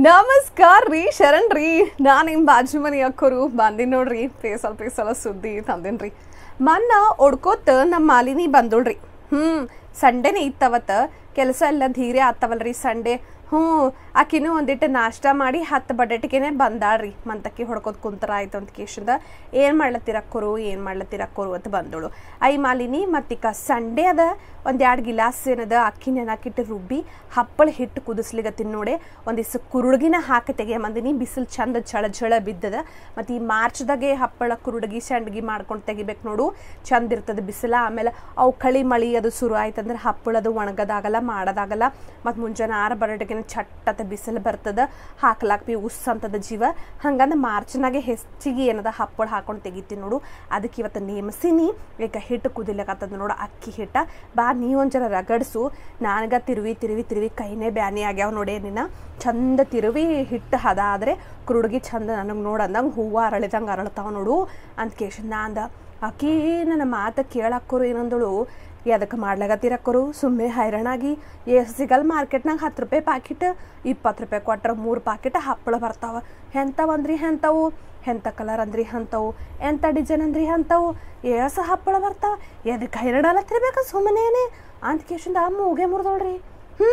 ನಮಸ್ಕಾರ ರೀ ಶರಣ್ ರೀ ನಾನು ನಿಮ್ಮ ಬಾಜು ಮನೆ ಅಕ್ಕೋರು ಬಂದಿನಿ ನೋಡ್ರಿ ಪೇಸಲ್ ಪೇಸಲ ಸುದ್ದಿ ತಂದಿನ್ರಿ ಮನ್ನ ಒಡ್ಕೋತ ನಮ್ಮ ಮಾಲಿನಿ ಬಂದೋಳ್ರಿ ಹ್ಞೂ ಸಂಡೇನೇ ಇತ್ತವತ್ತ ಕೆಲಸ ಎಲ್ಲ ಧೀರೆ ಆತವಲ್ರಿ ಸಂಡೇ ಹ್ಞೂ ಆಕಿನೂ ಒಂದಿಟ್ಟು ನಾಷ್ಟ ಮಾಡಿ ಹತ್ತು ಬಡಟಿಗೆನೆ ಬಂದಾಳ್ರಿ ಮಂತಕ್ಕಿ ಹೊಡ್ಕೋತ ಕುಂತರ ಆಯ್ತು ಅಂತ ಕೇಶಿಂದ ಏನು ಮಾಡ್ಲತ್ತಿರಕ್ಕೋರು ಏನು ಮಾಡ್ಲತ್ತಿರಕ್ಕೋರು ಅಂತ ಬಂದೋಳು ಐ ಮಾಲಿನಿ ಮತ್ತೀಕ ಸಂಡೇ ಅದ ಒಂದು ಎರಡು ಗಿಲಾಸ್ ಏನದ ಅಕ್ಕಿ ನೆನಾಕಿಟ್ಟು ರುಬ್ಬಿ ಹಪ್ಪಳ ಹಿಟ್ಟು ಕುದಿಸ್ಲಿಗತ್ತೀನಿ ನೋಡಿ ಒಂದಿಷ್ಟು ಕುರುಡ್ಗಿನ ಹಾಕಿ ತೆಗಿಯಂಬಂದಿನಿ ಬಿಸಿಲು ಚಂದ ಝಳ ಝಳ ಬಿದ್ದದ ಮತ್ತು ಈ ಮಾರ್ಚ್ದಾಗೆ ಹಪ್ಪಳ ಕುರುಡ್ಗಿ ಸಂಡ್ಗಿ ಮಾಡ್ಕೊಂಡು ತೆಗಿಬೇಕು ನೋಡು ಚಂದ ಇರ್ತದೆ ಬಿಸಿಲ ಆಮೇಲೆ ಅವು ಕಳಿ ಮಳಿ ಅದು ಶುರು ಆಯ್ತಂದ್ರೆ ಹಪ್ಪಳದು ಒಣಗೋದಾಗಲ್ಲ ಮಾಡೋದಾಗಲ್ಲ ಮತ್ತು ಮುಂಜಾನೆ ಆರು ಬರೋಟಿಗೆ ಚಟ್ಟತ ಬಿಸಿಲು ಬರ್ತದ ಹಾಕ್ಲಾಕ್ ಬಿ ಉಸ್ ಅಂತದ ಜೀವ ಹಂಗಂದ್ರೆ ಮಾರ್ಚ್ನಾಗೆ ಹೆಚ್ಚಿಗೆ ಏನದ ಹಪ್ಪಳ ಹಾಕೊಂಡು ತೆಗಿತೀನಿ ನೋಡು ಅದಕ್ಕೆ ಇವತ್ತು ನೇಮಸಿನಿ ಈಗ ಹಿಟ್ಟು ಕುದಿಲಕತ್ತದ ನೋಡು ಅಕ್ಕಿ ಹಿಟ್ಟ ಬಾ ನೀ ಒಂಚರ ರಗಡ್ಸು ನನಗ ತಿರುವಿ ತಿರುವಿ ತಿರುವಿ ಕೈನೇ ಬ್ಯಾನಿ ಆಗ್ಯಾವ ನೋಡೇ ನಿನ್ನ ಚಂದ ತಿರುವಿ ಹಿಟ್ಟು ಹದ ಆದರೆ ಕುರುಡ್ಗಿ ಚಂದ ನನಗೆ ನೋಡಂದಂಗೆ ಹೂವು ಅರಳಿದಂಗೆ ಅರಳ್ತಾವ ನೋಡು ಅಂತ ಕೇಶ ನಾಂದ ಆಕಿ ನನ್ನ ಮಾತು ಕೇಳಕ್ಕೋರು ಏನಂದಳು ಎದಕ್ಕೆ ಮಾಡ್ಲಾಗತ್ತಿರಕ್ಕೋರು ಸುಮ್ಮನೆ ಹೈರಾಣಾಗಿ ಎಷ್ಟು ಸಿಗಲ್ಲ ಮಾರ್ಕೆಟ್ನಾಗ ಹತ್ತು ರೂಪಾಯಿ ಪಾಕಿಟ್ ಇಪ್ಪತ್ತು ರೂಪಾಯಿ ಕೊಟ್ರೆ ಮೂರು ಪಾಕಿಟ್ ಹಪ್ಪಳ ಬರ್ತಾವ ಎಂಥವು ಅಂದ್ರಿ ಎಂಥವು ಎಂಥ ಕಲರ್ ಅಂದ್ರಿ ಅಂಥವು ಎಂಥ ಡಿಸೈನ್ ಅಂದ್ರಿ ಅಂಥವು ಏಸ ಹಪ್ಪಳ ಬರ್ತಾವ ಎದಕ್ಕೆ ಹೈರಾಡಲತ್ತಿರ್ಬೇಕು ಸುಮ್ಮನೇನೆ ಅಂತ ಕೇಶಿಂದ ಮೂಗೆ ಮುರಿದೋಳ್ರಿ ಹ್ಞೂ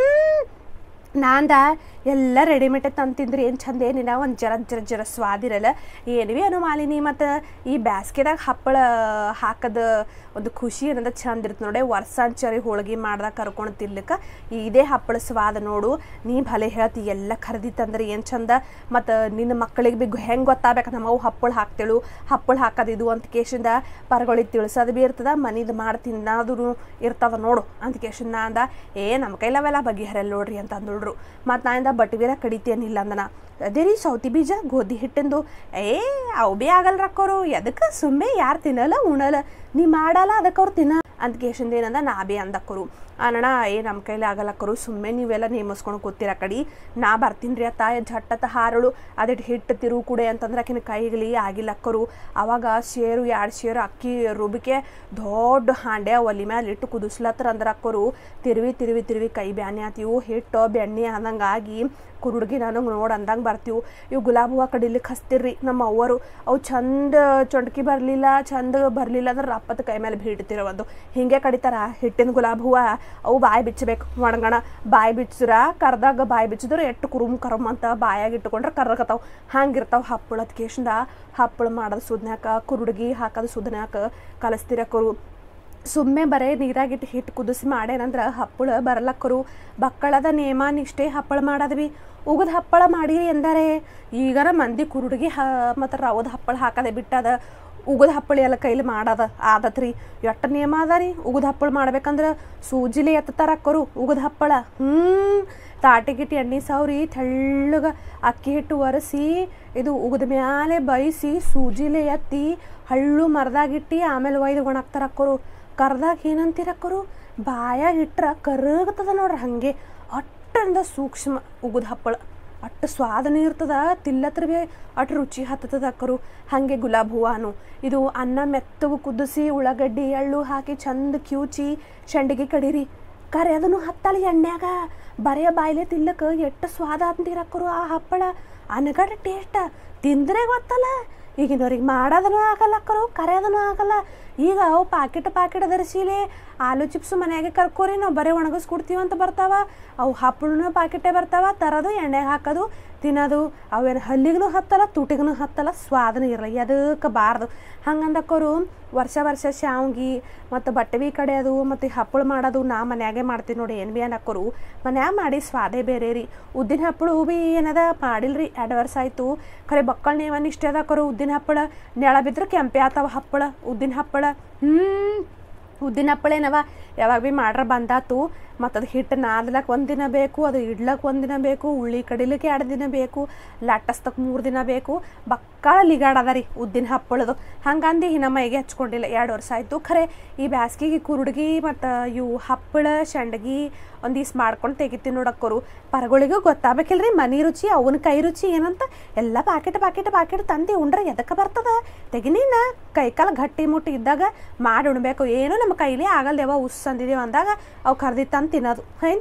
ನಾಂದ ಎಲ್ಲ ರೆಡಿಮೇಡ್ ತಂತಿಂದ್ರಿ ಏನು ಚಂದ ಏನಿಲ್ಲ ಒಂದು ಜರ ಜರ ಜರ ಸ್ವಾದಿರಲ್ಲ ಏನಿವೆ ಏನೋ ಮಾಲಿನಿ ಮತ್ತು ಈ ಬ್ಯಾಸ್ಗೆದಾಗ ಹಪ್ಪಳ ಹಾಕದ ಒಂದು ಖುಷಿ ಏನದ ಚಂದ ಇರುತ್ತೆ ನೋಡಿ ವರ್ಷಾಂಚರಿ ಹೋಳ್ಗೆ ಮಾಡ್ದಾಗ ಕರ್ಕೊಂಡು ತಿನ್ಲಿಕ್ಕೆ ಇದೇ ಹಪ್ಪಳ ಸ್ವಾದ ನೋಡು ನೀ ಭಲೆ ಹೇಳ್ತಿ ಎಲ್ಲ ಖರೀದಿತ್ತಂದ್ರೆ ಏನು ಚಂದ ಮತ್ತು ನಿನ್ನ ಮಕ್ಕಳಿಗೆ ಬಿ ಹೆಂಗೆ ಗೊತ್ತಾಗಬೇಕು ನಮ್ಮವು ಹಪ್ಪಳ ಹಾಕ್ತೇಳು ಹಪ್ಪಳ ಹಾಕೋದಿದು ಅಂತ ಕೇಶಿಂದ ಪರಗಳಿಗೆ ತಿಳ್ಸೋದು ಬಿ ಇರ್ತದ ಮನಿದು ಮಾಡಿ ತಿನ್ನೋದು ಇರ್ತದ ನೋಡು ಅಂತ ಕೇಶಿಂದ ಅಂದ ಏ ನಮ್ಮ ಕೈಲವೆಲ್ಲ ಬಗೆಹರಲ್ಲ ನೋಡ್ರಿ ಅಂತ ಅಂದಳ್ರು ಮತ್ತು ನಾಯಿಂದ ಬಟ್ಟಿವೀರ ಕಡಿತೇನಿಲ್ಲ ಅಂದನ ಅದೇ ರೀ ಸೌತಿ ಬೀಜ ಗೋಧಿ ಹಿಟ್ಟಿಂದು ಏ ಅವು ಭೀ ಆಗಲ್ಲ ರಕ್ಕೋರು ಎದಕ್ಕೆ ಸುಮ್ಮನೆ ಯಾರು ತಿನ್ನಲ್ಲ ಉಣಲ್ಲ ನೀ ಮಾಡಲ್ಲ ಅದಕ್ಕೆ ಅವ್ರು ತಿನ್ನ ಅಂತ ಕೇಶಿಂದ ಏನಂದ ನಾ ಬಿ ಅಂದಕ್ಕರು ಅಣ್ಣ ಏ ನಮ್ಮ ಕೈಲಿ ಆಗಲ್ಲಕ್ಕರು ಸುಮ್ಮನೆ ನೀವೆಲ್ಲ ನೇಮಿಸ್ಕೊಂಡು ಕೂತಿರ ಕಡಿ ನಾ ಬರ್ತೀನಿ ರೀ ಅತ್ತ ಝಟ್ಟತ್ತ ಹಾರಳು ಅದಿಟ್ಟು ಹಿಟ್ಟು ತಿರು ಕುಡೆ ಅಂತಂದ್ರೆ ಆಕಿನ ಕೈಗಲಿ ಆಗಿಲ್ಲಕ್ಕರು ಅವಾಗ ಶೇರು ಎರಡು ಶೇರು ಅಕ್ಕಿ ರುಬಿಕೆ ದೊಡ್ಡ ಹಾಂಡೆ ಒಲಿ ಮ್ಯಾಲೆ ಇಟ್ಟು ಕುದಿಸ್ಲತ್ರ ಅಂದ್ರೆ ಅಕ್ಕರು ತಿರುವಿ ತಿರುವಿ ತಿರುವಿ ಕೈ ಬ್ಯಾನೆ ಆತೀವು ಹಿಟ್ಟು ಬೆಣ್ಣೆ ಆದಂಗೆ ಆಗಿ ಕುರುಡ್ಗಿ ನನಗೆ ನೋಡಿ ಅಂದಂಗೆ ಬರ್ತೀವಿ ಇವು ಗುಲಾಬಿ ಹೂವು ಕಡಿಲಿಕ್ಕೆ ಹಚ್ತಿರ್ರಿ ನಮ್ಮ ಅವ್ವರು ಅವು ಚಂದ ಚೊಂಡ್ಕಿ ಬರಲಿಲ್ಲ ಚಂದ ಬರಲಿಲ್ಲ ಅಂದ್ರೆ ರಪ್ಪತ್ತು ಕೈ ಮೇಲೆ ಬೀಡ್ತಿರೋ ಒಂದು ಹಿಂಗೆ ಕಡಿತಾರ ಹಿಟ್ಟಿನ ಗುಲಾಬಿ ಹೂವು ಅವು ಬಾಯಿ ಬಿಚ್ಚಬೇಕು ಒಣಗಣ ಬಾಯಿ ಬಿಚ್ಚಿದ್ರ ಕರ್ದಾಗ ಬಾಯಿ ಬಿಚ್ಚಿದ್ರೆ ಎಟ್ಟು ಕುರುಮ್ ಕರಮ್ ಅಂತ ಬಾಯಾಗಿ ಇಟ್ಕೊಂಡ್ರೆ ಕರ್ರಕತ್ತಾವ ಹಂಗಿರ್ತಾವ ಹಪ್ಪಳದ ಕೇಶಿಂದ ಹಪ್ಪಳ ಮಾಡೋದು ಸುದ್ನ್ಯಾಕ ಕುರುಡ್ಗಿ ಹಾಕೋದು ಸುದ್ನ್ಯಾಕ ಕಲಿಸ್ತಿರಕರು ಸುಮ್ಮನೆ ಬರೇ ನೀರಾಗಿಟ್ಟು ಹಿಟ್ಟು ಕುದಿಸಿ ಮಾಡೇನಂದ್ರೆ ಹಪ್ಪಳ ಬರಲಕ್ಕರು ಬಕ್ಕಳದ ನೇಮ ನಿಷ್ಠೆ ಹಪ್ಪಳ ಮಾಡದ್ವಿ ಉಗದ ಹಪ್ಪಳ ಮಾಡಿ ಎಂದರೆ ಈಗರ ಮಂದಿ ಕುರುಡಿಗೆ ಹ ಮತ್ತು ರವದ ಹಪ್ಪಳ ಹಾಕದೆ ಬಿಟ್ಟದ ಉಗದ ಹಪ್ಪಳ ಎಲ್ಲ ಕೈಲಿ ಮಾಡೋದ ಆದತ್ರಿ ಎಟ್ಟು ನಿಯಮ ಅದ ರೀ ಉಗದ ಹಪ್ಪಳ ಮಾಡ್ಬೇಕಂದ್ರೆ ಸೂಜಿಲೆ ಎತ್ತತಾರಕ್ಕರು ಉಗದ ಹಪ್ಪಳ ಹ್ಞೂ ತಾಟಿಗಿಟ್ಟು ಎಣ್ಣೆ ಸೌರಿ ತೆಳ್ಳಗ ಅಕ್ಕಿ ಹಿಟ್ಟು ಒರೆಸಿ ಇದು ಉಗದ ಮ್ಯಾಲೆ ಬೈಸಿ ಸೂಜಿಲೆ ಎತ್ತಿ ಹಳ್ಳು ಮರದಾಗಿಟ್ಟು ಆಮೇಲೆ ಒಯ್ದು ಒಣಗ್ತಾರಕ್ಕರು ಕರ್ದಾಗ ಏನಂತೀರಕ್ಕರು ಬಾಯಾಗ ಇಟ್ರ ಕರಗತದ ನೋಡ್ರಿ ಹಾಗೆ ಅಟ್ಟಂದ ಸೂಕ್ಷ್ಮ ಉಗುದ ಹಪ್ಪಳ ಅಟ್ಟು ಸ್ವಾದನೂ ಇರ್ತದ ತಿಲ್ಲತ್ರ ಭೀ ಅಟ್ಟು ರುಚಿ ಹತ್ತದ ಅಕ್ಕರು ಹಾಗೆ ಗುಲಾಬ್ ಹೂವಾನು ಇದು ಅನ್ನ ಮೆತ್ತಗೂ ಕುದಿಸಿ ಉಳ್ಳಾಗಡ್ಡಿ ಎಳ್ಳು ಹಾಕಿ ಚಂದ ಕ್ಯೂಚಿ ಶಂಡಿಗೆ ಕಡೀರಿ ಕರೆ ಅದನ್ನು ಹತ್ತಲ್ಲ ಎಣ್ಣ್ಯಾಗ ಬರೆಯ ಬಾಯ್ಲೆ ತಿಲ್ಲಕ್ಕೆ ಎಷ್ಟು ಸ್ವಾದ ಅಂತೀರಕ್ಕರು ಆ ಹಪ್ಪಳ ಅನಗಡ ಟೇಸ್ಟ್ ತಿಂದ್ರೆ ಗೊತ್ತಲ್ಲ ಈಗಿನವ್ರಿಗೆ ಮಾಡೋದನ್ನು ಆಗಲ್ಲ ಅಕ್ಕರು ಕರೆಯೋದನ್ನು ಆಗಲ್ಲ ಈಗ ಅವು ಪಾಕೆಟ್ ಪಾಕೆಟ್ ಧರಿಸಿಲೆ ಆಲೂ ಚಿಪ್ಸ್ ಮನ್ಯಾಗೆ ಕರ್ಕೋರಿ ನಾವು ಬರೀ ಒಣಗಿಸ್ಕೊಡ್ತೀವಿ ಅಂತ ಬರ್ತಾವ ಅವು ಹಪ್ಪಳನು ಪಾಕೆಟೇ ಬರ್ತಾವ ತರೋದು ಎಣ್ಣೆಗೆ ಹಾಕೋದು ತಿನ್ನೋದು ಅವೇನು ಹಲ್ಲಿಗೂ ಹತ್ತಲ್ಲ ತುಟಿಗೂ ಹತ್ತಲ್ಲ ಸ್ವಾದನೂ ಇರಲ್ಲ ಅದಕ್ಕೆ ಬಾರ್ದು ಹಂಗಂದಕ್ಕೋರು ವರ್ಷ ವರ್ಷ ಶಾವ್ಗಿ ಮತ್ತು ಬಟ್ಟೆ ಬಿ ಕಡೆಯೋದು ಮತ್ತು ಹಪ್ಪಳ ಮಾಡೋದು ನಾ ಮನ್ಯಾಗೆ ಮಾಡ್ತೀನಿ ನೋಡಿ ಏನು ಬಿ ಅನ್ನಕ್ಕೋರು ಮನ್ಯಾಗ ಮಾಡಿ ಸ್ವಾದೇ ಬೇರೆ ರೀ ಉದ್ದಿನ ಹಪ್ಪಳು ಬಿ ಏನದ ಮಾಡಿಲ್ರಿ ಎರಡು ವರ್ಷ ಆಯಿತು ಖರೆ ಬಕ್ಕಳ ನೇವನ್ ಇಷ್ಟ ಅದಕ್ಕೋರು ಉದ್ದಿನ ಹಪ್ಪಳ ನೆಳ ಬಿದ್ರೆ ಕೆಂಪೆ ಆತಾವ ಹಪ್ಪಳ ಉದ್ದಿನ ಹಪ್ಪಳ ಹ್ಞೂ ಉದ್ದಿನ ಹಪ್ಪಳ ಏನವ ಯಾವಾಗ ಭೀ ಮಾಡ್ರೆ ಬಂದಾತು ಮತ್ತು ಅದು ಹಿಟ್ಟು ನಾದ್ಲಕ್ಕೆ ಒಂದು ದಿನ ಬೇಕು ಅದು ಇಡ್ಲಕ್ಕೆ ಒಂದು ದಿನ ಬೇಕು ಉಳ್ಳಿ ಕಡಿಲಿಕ್ಕೆ ಎರಡು ದಿನ ಬೇಕು ಲಟ್ಟಸ್ತಕ್ಕೆ ಮೂರು ದಿನ ಬೇಕು ಬಕ್ಕಳ ಲಿಗಾಡದ ರೀ ಉದ್ದಿನ ಹಪ್ಪಳದು ಹಂಗಂದು ನಮ್ಮ ಮೈಗೆ ಹಚ್ಕೊಂಡಿಲ್ಲ ಎರಡು ವರ್ಷ ಆಯಿತು ಖರೆ ಈ ಬ್ಯಾಸ್ಗಿಗೆ ಕುರುಡ್ಗಿ ಮತ್ತು ಇವು ಹಪ್ಪಳ ಸಂಡ್ಗಿ ಒಂದೀಸ್ ಮಾಡ್ಕೊಂಡು ತೆಗಿತೀನಿ ನೋಡಕ್ಕೋರು ಪರಗಳಿಗೂ ಗೊತ್ತಾಗಬೇಕಿಲ್ರಿ ಮನಿ ರುಚಿ ಅವನ ಕೈ ರುಚಿ ಏನಂತ ಎಲ್ಲ ಪಾಕೆಟ್ ಪಾಕೆಟ್ ಪಾಕೆಟ್ ತಂದು ಉಂಡ್ರೆ ಎದಕ್ಕೆ ಬರ್ತದ ತೆಗಿನೀನ ಕೈಕಾಲ ಗಟ್ಟಿ ಮುಟ್ಟಿ ಇದ್ದಾಗ ಮಾಡಿ ಉಣ್ಬೇಕು ಏನೋ ನಮ್ಮ ಕೈಲೇ ಆಗಲ್ಲ ಯಾವ ಉಸ್ ಅಂದಿದ್ದೀವಿ ಅಂದಾಗ ಅವು ಕರ್ದಿ ತಂದು ತಿನ್ನೋದು ಹೈಂದಿಲ್ಲ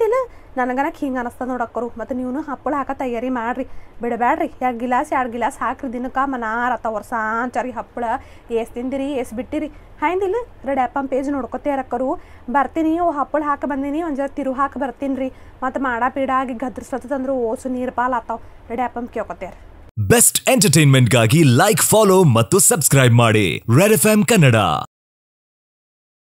ನನಗನಕ್ಕೆ ಹಿಂಗೆ ಅನಿಸ್ತದ ನೋಡಕ್ಕರು ಮತ್ತು ನೀವು ಹಪ್ಪಳ ಹಾಕ ತಯಾರಿ ಮಾಡಿರಿ ಬಿಡಬೇಡ್ರಿ ಎರಡು ಗಿಲಾಸ್ ಎರಡು ಗಿಲಾಸ್ ಹಾಕ್ರಿ ದಿನಕ್ಕೆ ಮನಾರ ಅತ್ತ ವರ್ಷಾಂಚಾರಿ ಹಪ್ಪಳ ಏಸ್ ತಿಂದಿರಿ ಏಸ್ ಬಿಟ್ಟಿರಿ ಹಾಯ್ದಿಲ್ಲ ರೆಡಿ ಆ್ಯಪಮ್ ಪೇಜ್ ನೋಡ್ಕೊತೇರಕ್ಕರು ಬರ್ತೀನಿ ಓ ಹಪ್ಪಳ ಹಾಕಿ ಬಂದೀನಿ ಒಂದು ಜರ ತಿರು ಹಾಕಿ ಬರ್ತೀನಿ ರೀ ಮತ್ತು ಮಾಡ ಪೀಡ ಆಗಿ ಗದ್ರಸ್ಲತ್ತಂದ್ರೆ ಓಸು ನೀರು ಪಾಲ್ ಆತಾವ ರೆಡಿ ಆ್ಯಪಮ್ ಕೇಳ್ಕೊತೇರ ಬೆಸ್ಟ್ ಎಂಟರ್ಟೈನ್ಮೆಂಟ್ಗಾಗಿ ಲೈಕ್ ಫಾಲೋ ಮತ್ತು ಸಬ್ಸ್ಕ್ರೈಬ್ ಮಾಡಿ ರೆಡ್ ಎಫ್ ಕನ್ನಡ